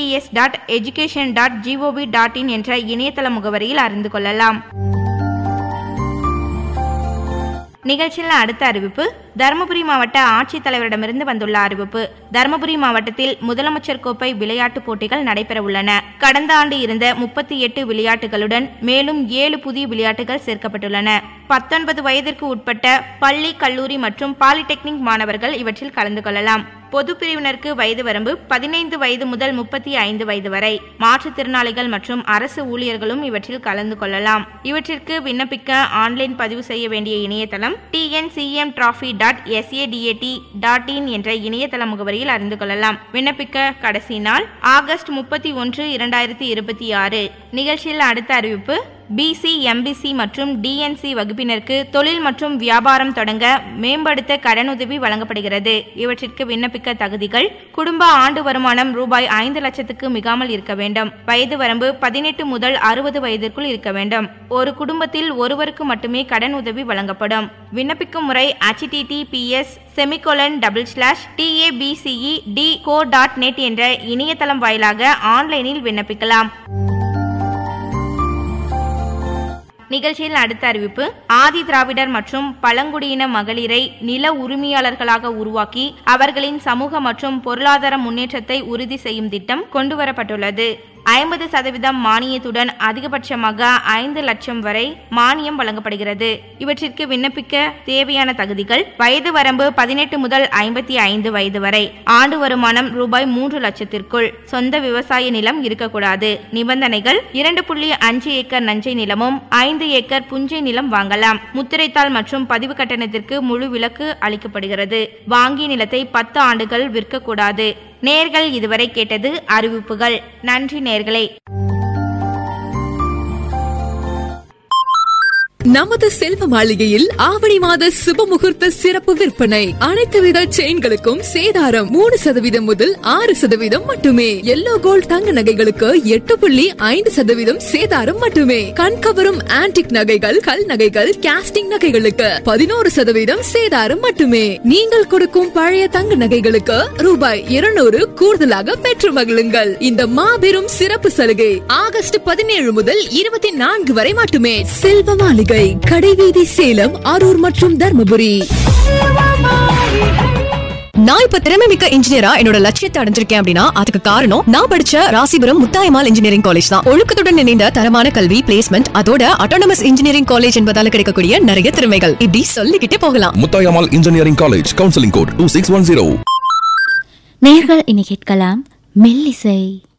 டிஎன்சிஎஸ் dot education dot gov dot in என்ற இணையதள முகவரியில் அறிந்து கொள்ளலாம் நிகழ்ச்சியில் அடுத்த அறிவிப்பு தருமபுரி மாவட்ட ஆட்சித்தலைவரிடமிருந்து வந்துள்ள அறிவிப்பு தருமபுரி மாவட்டத்தில் முதலமைச்சர் கோப்பை விளையாட்டுப் போட்டிகள் நடைபெற உள்ளன கடந்த ஆண்டு இருந்த முப்பத்தி எட்டு விளையாட்டுகளுடன் மேலும் ஏழு புதிய விளையாட்டுகள் சேர்க்கப்பட்டுள்ளன பத்தொன்பது வயதிற்கு உட்பட்ட பள்ளி கல்லூரி மற்றும் பாலிடெக்னிக் மாணவர்கள் இவற்றில் கலந்து கொள்ளலாம் பொது பிரிவினருக்கு வயது வரம்பு பதினைந்து வயது முதல் முப்பத்தி ஐந்து வயது வரை மாற்றுத்திறனாளிகள் மற்றும் அரசு ஊழியர்களும் இவற்றில் கலந்து கொள்ளலாம் இவற்றிற்கு விண்ணப்பிக்க ஆன்லைன் பதிவு செய்ய வேண்டிய இணையதளம் TNCM trophy dot SATAT dot in என்ற இணையதள முகவரியில் அறிந்து கொள்ளலாம் விண்ணப்பிக்க கடைசி நாள் ஆகஸ்ட் முப்பத்தி ஒன்று இரண்டாயிரத்தி இருபத்தி ஆறு நிகழ்ச்சியில் அடுத்த அறிவிப்பு பிசி எம்பிசி மற்றும் டிஎன்சி வகுப்பினருக்கு தொழில் மற்றும் வியாபாரம் தொடங்க மேம்படுத்த கடனுதவி வழங்கப்படுகிறது இவற்றிற்கு விண்ணப்பிக்க தகுதிகள் குடும்ப ஆண்டு வருமானம் ரூபாய் ஐந்து லட்சத்துக்கு மிகாமல் இருக்க வேண்டும் வயது வரம்பு பதினெட்டு முதல் அறுபது வயதிற்குள் இருக்க வேண்டும் ஒரு குடும்பத்தில் ஒருவருக்கு மட்டுமே கடன் உதவி வழங்கப்படும் விண்ணப்பிக்கும் முறை https semicolon double slash TABCE D co dot net என்ற இணையதளம் வாயிலாக ஆன்லைனில் விண்ணப்பிக்கலாம் நிகழ்ச்சியில் அடுத்த அறிவிப்பு ஆதி திராவிடர் மற்றும் பழங்குடியின மகளிரை நில உரிமையாளர்களாக உருவாக்கி அவர்களின் சமூக மற்றும் பொருளாதார முன்னேற்றத்தை உறுதி செய்யும் திட்டம் கொண்டுவரப்பட்டுள்ளது ஐம்பது சதவீதம் மானியத்துடன் அதிகபட்சமாக ஐந்து லட்சம் வரை மானியம் வழங்கப்படுகிறது இவற்றிற்கு விண்ணப்பிக்க தேவையான தகுதிகள் வயது வரம்பு பதினெட்டு முதல் ஐம்பத்தி ஐந்து வயது வரை ஆண்டு வருமானம் ரூபாய் மூன்று லட்சத்திற்குள் சொந்த விவசாய நிலம் இருக்கக்கூடாது நிபந்தனைகள் இரண்டு புள்ளி அஞ்சு ஏக்கர் நஞ்சை நிலமும் ஐந்து ஏக்கர் புஞ்சை நிலம் வாங்கலாம் முத்திரைத்தாள் மற்றும் பதிவு கட்டணத்திற்கு முழு விலக்கு அளிக்கப்படுகிறது வாங்கிய நிலத்தை பத்து ஆண்டுகள் விற்கக்கூடாது நேர்கள் இதுவரை கேட்டது அறிவிப்புகள் நன்றி நேர்களே நமது செல்வ மாளிகையில் ஆவணி மாத சுப முகூர்த்த சிறப்பு விற்பனை அனைத்து வித செயின்களுக்கும் சேதாரம் மூணு சதவீதம் முதல் ஆறு சதவீதம் மட்டுமே எல்லோ கோல்ட் தங்க நகைகளுக்கு எட்டு புள்ளி ஐந்து சதவீதம் சேதாரம் மட்டுமே கண்கவரும் ஆன்டிக் நகைகள் கல் நகைகள் கேஸ்டிங் நகைகளுக்கு பதினோரு சதவீதம் சேதாரம் மட்டுமே நீங்கள் கொடுக்கும் பழைய தங்க நகைகளுக்கு ரூபாய் இருநூறு கூடுதலாக பெற்று மகிழுங்கள் இந்த மாபெரும் சிறப்பு சலுகை ஆகஸ்ட் பதினேழு முதல் இருபத்தி நான்கு வரை மட்டுமே செல்வ மாளிகை கடைவீதி சேலம் அரூர் மற்றும் தர்மபுரி நான் இப்ப திறமை மிக்க இன்ஜினியரா என்னோட லட்சியத்தை அடைஞ்சிருக்கேன் அப்படின்னா அதுக்கு காரணம் நான் படிச்ச ராசிபுரம் முத்தாயமால் இன்ஜினியரிங் காலேஜ் தான் ஒழுக்கத்துடன் இணைந்த தரமான கல்வி பிளேஸ்மெண்ட் அதோட அட்டானமஸ் இன்ஜினியரிங் காலேஜ் என்பதால கிடைக்கக்கூடிய நிறைய திறமைகள் இப்படி சொல்லிக்கிட்டே போகலாம் Muthayammal engineering college counselling code two six one zero நேர்கள் இனி கேட்கலாம் மெல்லிசை